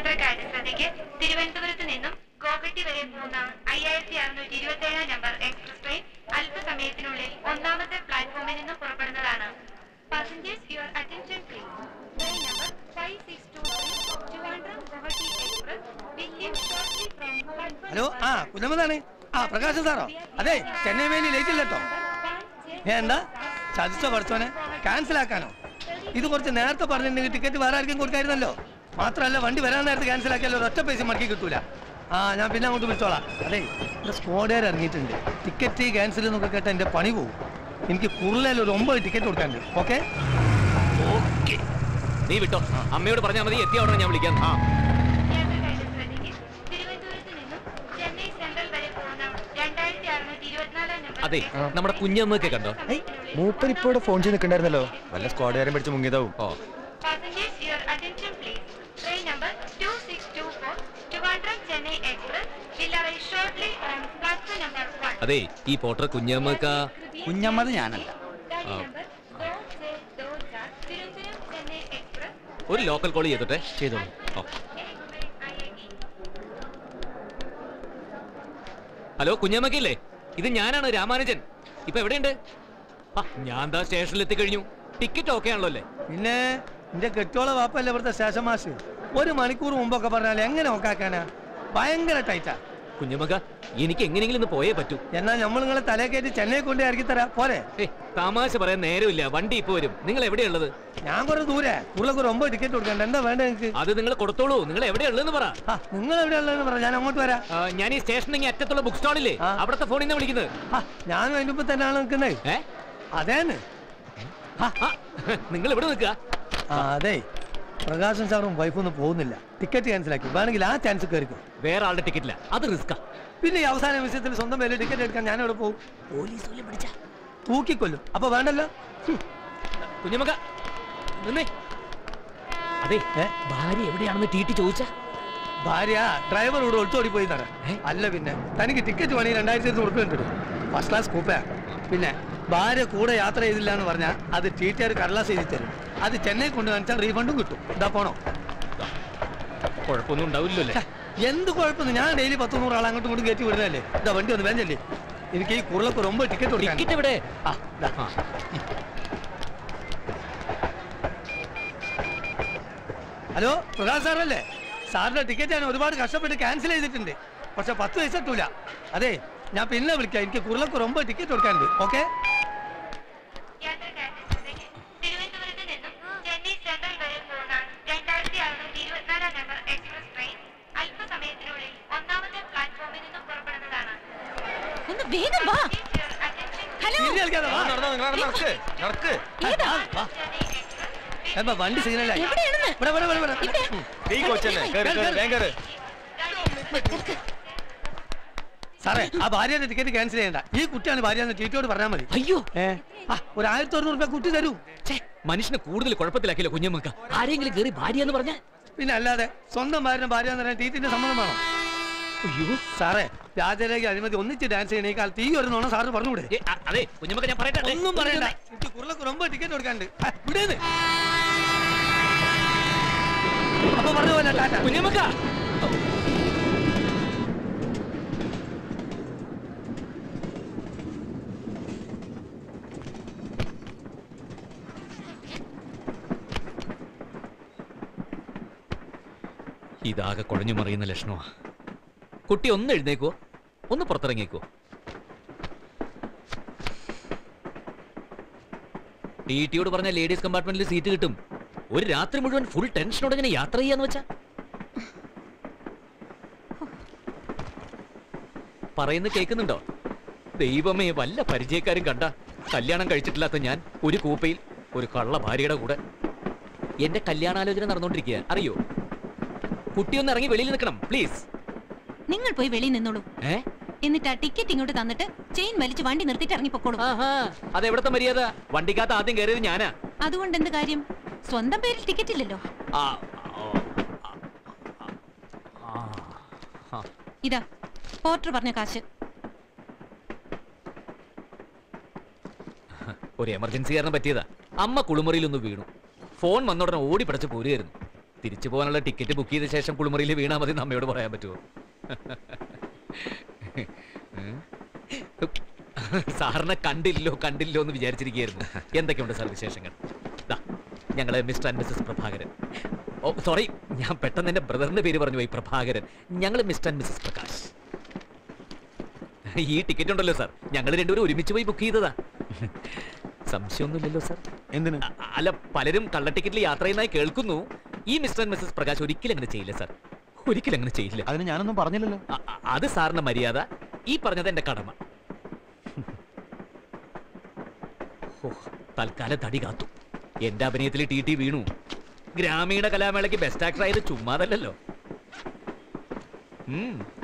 യാത്രക്കാരുടെ ശ്രദ്ധയ്ക്ക് തിരുവനന്തപുരത്ത് നിന്നും ഗോകട്ടി വരെ പോകുന്ന അയ്യായിരത്തി അറുന്നൂറ്റി ഇരുപത്തി ഏഴാം നമ്പർ എക്സ്പ്രസ് ട്രെയിൻ അല്പസമയത്തിനുള്ളിൽ ഒന്നാമത്തെ പ്ലാറ്റ്ഫോമിൽ നിന്ന് പുറപ്പെടുന്നതാണ് passengers your attention please train number five six two three Trivandrum Guwahati express will leave shortly from platform hello ആ കുഞ്ഞമ്മതാണ് ആ പ്രകാശൻ സാറോ അതെ ചെന്നൈ വേലി ലേറ്റ് ഇല്ല കേട്ടോ ഏ എന്താ ചതിച്ചോ പഠിച്ചോനെ ക്യാൻസൽ ആക്കാനോ ഇത് കുറച്ച് നേരത്തെ പറഞ്ഞിട്ടുണ്ടെങ്കിൽ ടിക്കറ്റ് വേറെ ആർക്കും കൊടുക്കായിരുന്നല്ലോ മാത്രമല്ല വണ്ടി വരാൻ നേരത്തെ ക്യാൻസൽ ആക്കിയാലോ ഒറ്റ പൈസ മടക്കി കിട്ടൂല ആ ഞാൻ പിന്നെ അങ്ങോട്ട് വിളിച്ചോളാം അതെ ഇവിടെ സ്കോഡേർ ഇറങ്ങിയിട്ടുണ്ട് ടിക്കറ്റ് ക്യാൻസൽ എന്നൊക്കെ കേട്ട എൻ്റെ പണി പോകും എനിക്ക് കൂടുതൽ ഒരു ഒമ്പത് ടിക്കറ്റ് കൊടുക്കാനുണ്ട് ഓക്കെ ഓക്കേ. നീ വിട്ടോ അമ്മയോട് പറഞ്ഞാൽ മതി എത്തിയ ഉടനെ ഞാൻ വിളിക്കാം ആ യാത്രക്കാരുടെ ശ്രദ്ധയ്ക്ക് തിരുവനന്തപുരത്ത് നിന്നും ചെന്നൈ സെൻട്രൽ വരെ പോകുന്ന രണ്ടായിരത്തി അറുന്നൂറ്റി ഇരുപത്തിനാലാം നമ്പർ അതെ നമ്മുടെ കുഞ്ഞമ്മയൊക്കെ കണ്ടോ മൂപ്പർ ഇപ്പൊ ഇവിടെ ഫോൺ ചെയ്ത് നിൽക്കണ്ടായിരുന്നല്ലോ വല്ല സ്ക്വാഡുകാരൻ പിടിച്ച് മുങ്ങിയതാവും ഓ Passengers, your attention please. Train number 2624, Trivandrum Chennai Express will arrive shortly on platform number 1. അതെ ഈ പോട്ടർ കുഞ്ഞമ്മക്ക കുഞ്ഞമ്മത് ഞാനല്ല Gadi Ah. number 2J24, Tirunelveli Chennai Express. ഒരു ലോക്കൽ കോൾ ചെയ്തോട്ടെ ചെയ്തോളൂ ഓ ഹലോ കുഞ്ഞമ്മക്കില്ലേ ഇത് ഞാനാണ് രാമാനുജൻ ഇപ്പൊ എവിടെയുണ്ട് ആ ഞാൻ ദാ സ്റ്റേഷനിൽ എത്തിക്കഴിഞ്ഞു ടിക്കറ്റ് ഓക്കെ ആണല്ലോ അല്ലേ പിന്നെ എന്റെ കെട്ടോള വാപ്പല്ലേ ഇവിടുത്തെ സ്റ്റേഷൻ മാഷ് ഒരു മണിക്കൂർ മുമ്പൊക്കെ പറഞ്ഞാൽ എങ്ങനെ നോക്കാക്കാനാ ഭയങ്കര ടൈറ്റാ കുഞ്ഞമ്മക്ക എനിക്ക് എങ്ങനെയെങ്കിലും ഇന്ന് പോയേ പറ്റൂ എന്നാ നമ്മൾ നിങ്ങളെ തലേ കയറ്റി ചെന്നൈ കൊണ്ട് ഇറക്കി തരാം പോരെ ഏ തമാശ പറയാൻ നേരമില്ല വണ്ടി ഇപ്പൊ വരും നിങ്ങൾ എവിടെയുള്ളത് ഞാൻ കുറെ ദൂരെ ഉള്ളൊക്കെ ഒരു ഒമ്പത് ടിക്കറ്റ് കൊടുക്കണ്ട എന്താ വേണ്ടത് നിങ്ങൾക്ക് അത് നിങ്ങൾ കൊടുത്തോളൂ നിങ്ങൾ എവിടെയുള്ളതെന്ന് പറ ആ നിങ്ങൾ എവിടെയുള്ളതെന്ന് പറ ഞാൻ അങ്ങോട്ട് വരാം ആ, ഞാൻ ഈ സ്റ്റേഷനിൽ അറ്റത്തുള്ള ബുക്ക് സ്റ്റാളില്ലേ ആ. അവിടുത്തെ ഫോണിൽ നിന്ന് വിളിക്കുന്നത് ആ ഞാനും അതിന്റെ മുമ്പ് തന്നെയാണ് നിൽക്കുന്നത് ഏ അതേന്ന് ആ, നിങ്ങൾ ഇവിടെ നിൽക്കുക ആ അതെ പ്രകാശൻ സാറും വൈഫും ഒന്നും പോകുന്നില്ല ടിക്കറ്റ് ക്യാൻസൽ ആക്കി വേണമെങ്കിൽ ആ ചാൻസ് കയറിക്കും വേറെ ആളുടെ ടിക്കറ്റില്ല അത് റിസ്കാ പിന്നെ ഈ അവസാന വിഷയത്തിൽ സ്വന്തം പേരിൽ ടിക്കറ്റ് എടുക്കാൻ ഞാൻ എവിടെ പോകും പോലീസ് പിടിച്ച തൂക്കിക്കൊല്ലും അപ്പൊ വേണ്ടല്ലോ ഹും. കുഞ്ഞമ്മക്ക നിന്നേ അതെ ഏ? ഭാര്യ എവിടെയാണെന്ന് ടി ടി ചോദിച്ചാ ഭാര്യ ഡ്രൈവർ ഇവിടെ ഒളിച്ചോടി പോയി നട ഏ? അല്ല പിന്നെ തനിക്ക് ടിക്കറ്റ് വേണമെങ്കിൽ രണ്ടായിരത്തി ഇരുന്നൂറ് കൊടുക്കുന്നുണ്ട് ഫസ്റ്റ് ക്ലാസ് കൂപ്പ പിന്നെ ഭാര്യ കൂടെ യാത്ര ചെയ്തില്ല എന്ന് പറഞ്ഞാൽ അത് ടി ടി ആർ കടലാസ് എഴുതി തരും അത് ചെന്നൈ കൊണ്ട് കാണിച്ചാൽ റീഫണ്ടും കിട്ടും ഇതാ പോണോ ദാ, കുഴപ്പമൊന്നും ഉണ്ടാവില്ലല്ലോ അല്ലേ ഛെ, എന്ത് കുഴപ്പമൊന്നും ഞാൻ ഡെയിലി പത്ത് നൂറ് ആൾ അങ്ങോട്ടും ഇങ്ങോട്ടും കയറ്റി വിടുന്നതല്ലേ ഇതാ വണ്ടി ഒന്ന് വേണ്ടല്ലേ എനിക്ക് ഈ കുറുളക്ക് ரொம்ப ടിക്കറ്റ് കൊടുക്കാൻ ടിക്കറ്റ് എവിടെ ആ, ദാ. ആ. ഹലോ പ്രകാശ് സാറല്ലേ സാറിന്റെ ടിക്കറ്റ് ഞാൻ ഒരുപാട് കഷ്ടപ്പെട്ട് ക്യാൻസൽ ചെയ്തിട്ടുണ്ട് പക്ഷെ പത്ത് പൈസ കിട്ടൂല അതെ ഞാൻ പിന്നെ വിളിക്കാം എനിക്ക് കുറുളക്ക് ரொம்ப ടിക്കറ്റ് കൊടുക്കാനുണ്ട് ഓക്കെ യാത്രക്കാരുടെ ശ്രദ്ധയ്ക്ക് തിരുവനന്തപുരത്ത് നിന്നും ചെന്നൈ സെൻട്രൽ വരെ പോകുന്ന രണ്ടായിരത്തി അറുന്നൂറ്റി ഇരുപത്തിനാലാം നമ്പർ എക്സ്പ്രസ് ട്രെയിൻ അല്പസമയത്തിനുള്ളിൽ ഒന്നാമത്തെ പ്ലാറ്റ്ഫോമിൽ നിന്നും പുറപ്പെടുന്നതാണ് ഒന്ന് വേഗം വാ ഹലോ നടക്ക് ഏതാ എന്താ വണ്ടി സിഗ്നലായി എവിടെയാണെന്ന്? ഇവിടെ ഇവിടെ ഇവിടെ ഇവിടെ ഇവിടെ. ഉം. നീ കൊച്ചല്ലേ കേറ് കേറ് വേഗം കേറ് സാറേ ആ ഭാര്യയുടെ ടിക്കറ്റ് ക്യാൻസൽ ചെയ്യണ്ട ഈ കുട്ടിയാണ് ഭാര്യ എന്ന് ടീറ്റോട് പറഞ്ഞാൽ മതി അയ്യോ ഏ ആ ഒരു ആയിരത്തി അറുന്നൂറ് രൂപ കുട്ടി തരൂ ഛേ, മനുഷ്യനെ കൂടുതൽ കുഴപ്പത്തിലാക്കിയല്ലോ കുഞ്ഞമ്മക്ക ആരെങ്കിലും കയറി ഭാര്യ എന്ന് പറഞ്ഞ പിന്നെ അല്ലാതെ സ്വന്തം ഭാര്യനെ ഭാര്യ എന്ന് പറയാൻ ടീറ്റിന്റെ സമ്മതം വേണം അയ്യോ സാറേ രാജരേഖ അനുമതി ഒന്നിച്ച് ഡാൻസ് ചെയ്യണ ഈ കാലത്ത് ഈ ഒരു നോണം സാറ് പറഞ്ഞുകൂടെ ഏ, അ- അതെ കുഞ്ഞമ്മക്ക ഞാൻ പറയട്ടെ അതെ. ഒന്നും പറയണ്ട എനിക്ക് കുറുളക്ക് ரொம்ப ടിക്കറ്റ് കൊടുക്കാണ്ട് ആ, വിടേന്ന് അപ്പൊ പറഞ്ഞു പോലെ ടാറ്റ കുഞ്ഞമ്മക്ക ഇതാകെ കുഴഞ്ഞു മറിയുന്ന ലക്ഷണമാ കുട്ടി ഒന്ന് എഴുന്നേക്കോ ഒന്ന് പുറത്തിറങ്ങിക്കോ ടി ടിയോട് പറഞ്ഞ ലേഡീസ് കമ്പാർട്ട്മെന്റിൽ സീറ്റ് കിട്ടും ഒരു രാത്രി മുഴുവൻ ഫുൾ ടെൻഷനോടെ ഇങ്ങനെ യാത്ര ചെയ്യാന്ന് വെച്ചാ പറയുന്നത് കേൾക്കുന്നുണ്ടോ ദൈവമേ വല്ല പരിചയക്കാരും കണ്ട കല്യാണം കഴിച്ചിട്ടില്ലാത്ത ഞാൻ ഒരു കൂപ്പയിൽ ഒരു കള്ള ഭാര്യയുടെ കൂടെ എന്റെ കല്യാണാലോചന നടന്നുകൊണ്ടിരിക്കുക അറിയോ കുട്ടിയൊന്ന് ഇറങ്ങി വെളിയിൽ നിൽക്കണം പ്ലീസ് നിങ്ങൾ പോയി വെളിയിൽ നിന്നോളൂ ഏ എന്നിട്ട് ആ ടിക്കറ്റ് ഇങ്ങോട്ട് തന്നിട്ട് ചെയിൻ വലിച്ച് വണ്ടി നിർത്തിയിട്ട് ഇറങ്ങിപ്പോക്കോളൂ ആഹാ അതെവിടത്തെ മര്യാദ വണ്ടിക്കകത്ത് ആദ്യം കയറിയത് ഞാനാ അതുകൊണ്ട് എന്ത് കാര്യം സ്വന്തം പേരിൽ ടിക്കറ്റ് ഇല്ലല്ലോ ആ, ഓ, ആ, ആ. ഇതാ പോർട്ടർ പറഞ്ഞ കാശ് ഒരു എമർജൻസി കാരണം പറ്റിയതാ അമ്മ കുളിമുറിയിലൊന്ന് വീണു ഫോൺ വന്ന ഉടനെ ഓടി പടച്ച് പോരുകയായിരുന്നു തിരിച്ചു പോകാനുള്ള ടിക്കറ്റ് ബുക്ക് ചെയ്ത ശേഷം കുളിമുറിയിൽ വീണാൽ മതി എന്ന് അമ്മയോട് പറയാൻ പറ്റുമോ ഉം. സാറിനെ കണ്ടില്ലോ കണ്ടില്ലോ എന്ന് വിചാരിച്ചിരിക്കുകയായിരുന്നു എന്തൊക്കെയുണ്ട് സാർ വിശേഷങ്ങൾ ദാ, ഞങ്ങള് mister and missus Prabhakaran oh sorry ഞാൻ പെട്ടെന്ന് എന്റെ ബ്രദറിന്റെ പേര് പറഞ്ഞു പോയി പ്രഭാകരൻ ഞങ്ങൾ മിസ്റ്റർ ആൻഡ് മിസ്സസ് പ്രകാശ് ഈ ടിക്കറ്റ് ഉണ്ടല്ലോ സാർ ഞങ്ങൾ രണ്ടുപേരും ഒരുമിച്ച് പോയി ബുക്ക് ചെയ്തതാ സംശയമൊന്നുമില്ലല്ലോ സാർ എന്തിന് അ- അല്ല പലരും കള്ള ടിക്കറ്റിൽ യാത്ര ചെയ്യുന്നതായി കേൾക്കുന്നു ഈ മിസ്റ്റർ ആൻഡ് മിസ്സസ് പ്രകാശ് ഒരിക്കലും അങ്ങനെ ചെയ്യില്ല സാർ ഒരിക്കലും അങ്ങനെ ചെയ്യില്ല അതിന് ഞാനൊന്നും പറഞ്ഞില്ലല്ലോ അ- അ- അത് സാറിന്റെ മര്യാദ ഈ പറഞ്ഞത് എന്റെ കടമ ഹോ, തൽക്കാലം തടി കാത്തു എന്റെ അഭിനയത്തിൽ ടി ടി വീണു ഗ്രാമീണ കലാമേളയ്ക്ക് ബെസ്റ്റ് ആക്ടർ ആയത് ചുമ്മാതല്ലല്ലോ ഉം